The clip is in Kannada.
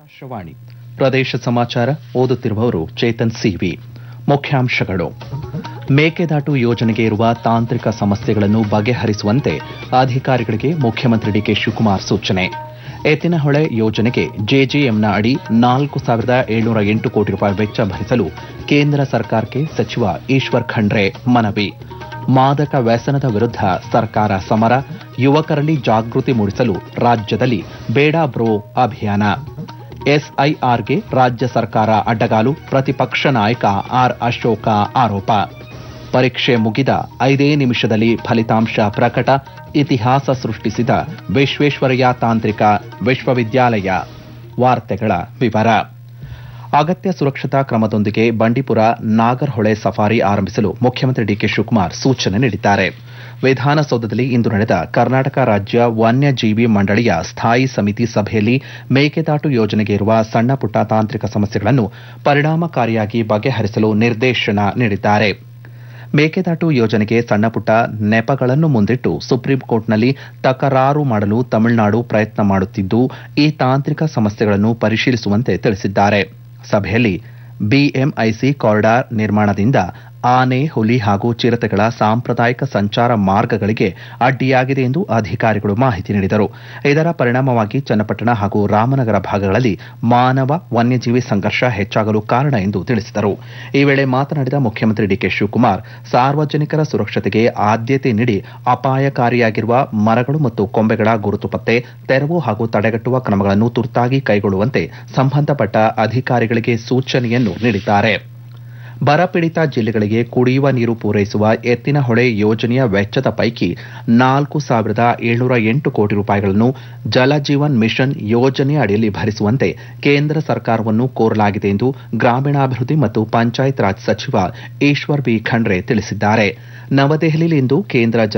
ಆಕಾಶವಾಣಿ ಪ್ರದೇಶ ಸಮಾಚಾರ ಓದುತ್ತಿರುವವರು ಚೇತನ್ ಸಿವಿ ಮುಖ್ಯಾಂಶಗಳು ಮೇಕೆದಾಟು ಯೋಜನೆಗೆ ಇರುವ ತಾಂತ್ರಿಕ ಸಮಸ್ಯೆಗಳನ್ನು ಬಗೆಹರಿಸುವಂತೆ ಅಧಿಕಾರಿಗಳಿಗೆ ಮುಖ್ಯಮಂತ್ರಿ ಡಿಕೆ ಶಿವಕುಮಾರ್ ಸೂಚನೆ ಎತ್ತಿನಹೊಳೆ ಯೋಜನೆಗೆ ಜೆಜೆಎಂನ ಅಡಿ ನಾಲ್ಕು ಸಾವಿರದ ಏಳ್ನೂರ ಎಂಟು ಕೋಟಿ ರೂಪಾಯಿ ವೆಚ್ಚ ಭರಿಸಲು ಕೇಂದ್ರ ಸರ್ಕಾರಕ್ಕೆ ಸಚಿವ ಈಶ್ವರ್ ಖಂಡ್ರೆ ಮನವಿ ಮಾದಕ ವ್ಯಸನದ ವಿರುದ್ಧ ಸರ್ಕಾರ ಸಮರ ಯುವಕರಲ್ಲಿ ಜಾಗೃತಿ ಮೂಡಿಸಲು ರಾಜ್ಯದಲ್ಲಿ ಬೇಡ ಬ್ರೋ ಅಭಿಯಾನ ಎಸ್ಐಆರ್ಗೆ ರಾಜ್ಯ ಸರ್ಕಾರ ಅಡ್ಡಗಾಲು ಪ್ರತಿಪಕ್ಷ ನಾಯಕ ಆರ್ ಅಶೋಕ ಆರೋಪ ಪರೀಕ್ಷೆ ಮುಗಿದ ಐದೇ ನಿಮಿಷದಲ್ಲಿ ಫಲಿತಾಂಶ ಪ್ರಕಟ ಇತಿಹಾಸ ಸೃಷ್ಟಿಸಿದ ವಿಶ್ವೇಶ್ವರಯ್ಯ ತಾಂತ್ರಿಕ ವಿಶ್ವವಿದ್ಯಾಲಯ ವಾರ್ತೆಗಳ ವಿವರ ಅಗತ್ಯ ಸುರಕ್ಷತಾ ಕ್ರಮದೊಂದಿಗೆ ಬಂಡೀಪುರ ನಾಗರ್ಹೊಳೆ ಸಫಾರಿ ಆರಂಭಿಸಲು ಮುಖ್ಯಮಂತ್ರಿ ಡಿಕೆ ಶಿವಕುಮಾರ್ ಸೂಚನೆ ನೀಡಿದ್ದಾರೆ ವಿಧಾನಸೌಧದಲ್ಲಿ ಇಂದು ನಡೆದ ಕರ್ನಾಟಕ ರಾಜ್ಯ ವನ್ಯಜೀವಿ ಮಂಡಳಿಯ ಸ್ಥಾಯಿ ಸಮಿತಿ ಸಭೆಯಲ್ಲಿ ಮೇಕೆದಾಟು ಯೋಜನೆಗೆ ಇರುವ ಸಣ್ಣ ಪುಟ್ಟ ತಾಂತ್ರಿಕ ಸಮಸ್ಯೆಗಳನ್ನು ಪರಿಣಾಮಕಾರಿಯಾಗಿ ಬಗೆಹರಿಸಲು ನಿರ್ದೇಶನ ನೀಡಿದ್ದಾರೆ ಮೇಕೆದಾಟು ಯೋಜನೆಗೆ ಸಣ್ಣಪುಟ್ಟ ನೆಪಗಳನ್ನು ಮುಂದಿಟ್ಟು ಸುಪ್ರೀಂ ಕೋರ್ಟ್ನಲ್ಲಿ ತಕರಾರು ಮಾಡಲು ತಮಿಳುನಾಡು ಪ್ರಯತ್ನ ಮಾಡುತ್ತಿದ್ದು ಈ ತಾಂತ್ರಿಕ ಸಮಸ್ಯೆಗಳನ್ನು ಪರಿಶೀಲಿಸುವಂತೆ ತಿಳಿಸಿದ್ದಾರೆ ಸಭೆಯಲ್ಲಿ ಬಿಎಂಐಸಿ ಕಾರಿಡಾರ್ ನಿರ್ಮಾಣದಿಂದ ಆನೆ ಹುಲಿ ಹಾಗೂ ಚಿರತೆಗಳ ಸಾಂಪ್ರದಾಯಿಕ ಸಂಚಾರ ಮಾರ್ಗಗಳಿಗೆ ಅಡ್ಡಿಯಾಗಿದೆ ಎಂದು ಅಧಿಕಾರಿಗಳು ಮಾಹಿತಿ ನೀಡಿದರು ಇದರ ಪರಿಣಾಮವಾಗಿ ಚನ್ನಪಟ್ಟಣ ಹಾಗೂ ರಾಮನಗರ ಭಾಗಗಳಲ್ಲಿ ಮಾನವ ವನ್ಯಜೀವಿ ಸಂಘರ್ಷ ಹೆಚ್ಚಾಗಲು ಕಾರಣ ಎಂದು ತಿಳಿಸಿದರು ಈ ವೇಳೆ ಮಾತನಾಡಿದ ಮುಖ್ಯಮಂತ್ರಿ ಡಿಕೆ ಶಿವಕುಮಾರ್ ಸಾರ್ವಜನಿಕರ ಸುರಕ್ಷತೆಗೆ ಆದ್ಯತೆ ನೀಡಿ ಅಪಾಯಕಾರಿಯಾಗಿರುವ ಮರಗಳು ಮತ್ತು ಕೊಂಬೆಗಳ ಗುರುತು ಪತ್ತೆ ತೆರವು ಹಾಗೂ ತಡೆಗಟ್ಟುವ ಕ್ರಮಗಳನ್ನು ತುರ್ತಾಗಿ ಕೈಗೊಳ್ಳುವಂತೆ ಸಂಬಂಧಪಟ್ಟ ಅಧಿಕಾರಿಗಳಿಗೆ ಸೂಚನೆಯನ್ನು ನೀಡಿದ್ದಾರೆ ಬರಪೀಡಿತ ಜಿಲ್ಲೆಗಳಿಗೆ ಕುಡಿಯುವ ನೀರು ಪೂರೈಸುವ ಎತ್ತಿನಹೊಳೆ ಯೋಜನೆಯ ವೆಚ್ಚದ ಪೈಕಿ ನಾಲ್ಕು ಸಾವಿರದ ಏಳ್ನೂರ ಎಂಟು ಕೋಟಿ ರೂಪಾಯಿಗಳನ್ನು ಜಲಜೀವನ್ ಮಿಷನ್ ಯೋಜನೆಯ ಅಡಿಯಲ್ಲಿ ಭರಿಸುವಂತೆ ಕೇಂದ್ರ ಸರ್ಕಾರವನ್ನು ಕೋರಲಾಗಿದೆ ಎಂದು ಗ್ರಾಮೀಣಾಭಿವೃದ್ಧಿ ಮತ್ತು ಪಂಚಾಯತ್ ರಾಜ್ ಸಚಿವ ಈಶ್ವರ್ ಬಿ ಖಂಡ್ರೆ ತಿಳಿಸಿದ್ದಾರೆ ನವದೆಹಲಿಯಲ್ಲಿಂದು ಕೇಂದ್ರ